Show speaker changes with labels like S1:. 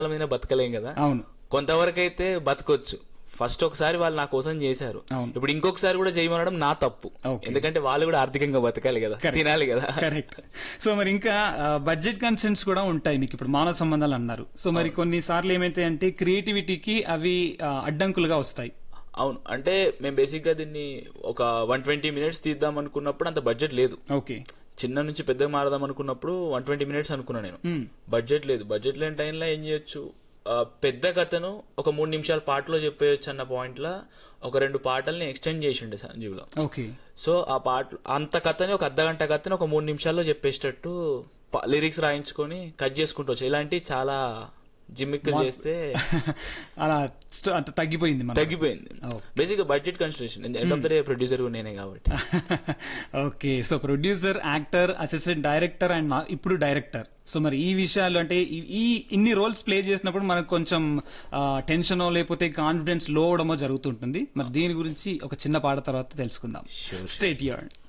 S1: వాళ్ళ మీద బతకలేం కదా
S2: అవును
S1: కొంతవరకు అయితే బతకొచ్చు ఫస్ట్ ఒకసారి వాళ్ళు నా కోసం చేశారు
S2: అవును.
S1: ఇప్పుడు ఇంకొకసారి కూడా చేయమనడం నా తప్పు
S2: Okay.
S1: ఎందుకంటే వాళ్ళు కూడా ఆర్థికంగా బతకాలి కదా
S2: Correct.
S1: తినాలి కదా
S2: కరెక్ట్ సో మరి ఇంకా బడ్జెట్ కన్సెంట్స్ కూడా ఉంటాయి మీకు ఇప్పుడు మానవ సంబంధాలు అన్నారు సో మరి కొన్నిసార్లు ఏమైతే అంటే క్రియేటివిటీకి అవి ఆ, అడ్డంకులుగా వస్తాయి
S1: అవును అంటే మేము బేసిక్ గా దీన్ని ఒక వన్ ట్వంటీ మినిట్స్ తీద్దాం అనుకున్నప్పుడు అంత బడ్జెట్ లేదు
S2: ఓకే
S1: చిన్న నుంచి పెద్దగా మారదాం అనుకున్నప్పుడు వన్ ట్వంటీ మినిట్స్ అనుకున్నా నేను
S2: Hmm.
S1: బడ్జెట్ లేదు బడ్జెట్ లేని టైంలో ఏం చేయొచ్చు ఆ, పెద్ద కథను ఒక మూడు నిమిషాల పాటలో చెప్పేయచ్చు అన్న పాయింట్ లా ఒక రెండు పాటల్ని ఎక్స్టెండ్ చేసిండే సంజీవ్ లో
S2: ఓకే
S1: సో ఆ పాట అంత కథని ఒక అర్ధ గంట కథని ఒక మూడు నిమిషాల్లో చెప్పేటట్టు లిరిక్స్ రాయించుకొని కట్ చేసుకుంటూ వచ్చి ఇలాంటివి చాలా జిమ్మిక్కులు చేస్తే
S2: అలా స్ట్- అంత తగ్గిపోయింది మన
S1: తగ్గిపోయింది
S2: Oh.
S1: బేసిక్ గా budget consideration end of the day producer నేనే కాబట్టి
S2: okay so producer actor assistant director and ఇప్పుడు డైరెక్టర్ సో మరి ఈ విషయాలు అంటే ఈ- ఈ ఇన్ని రోల్స్ ప్లే చేసినప్పుడు మనకు కొంచెం టెన్షన్ లేకపోతే కాన్ఫిడెన్స్ లో అవడమో జరుగుతుంటుంది మరి దీని గురించి ఒక చిన్న పాట తర్వాత తెలుసుకుందాం స్టేట్ యూర్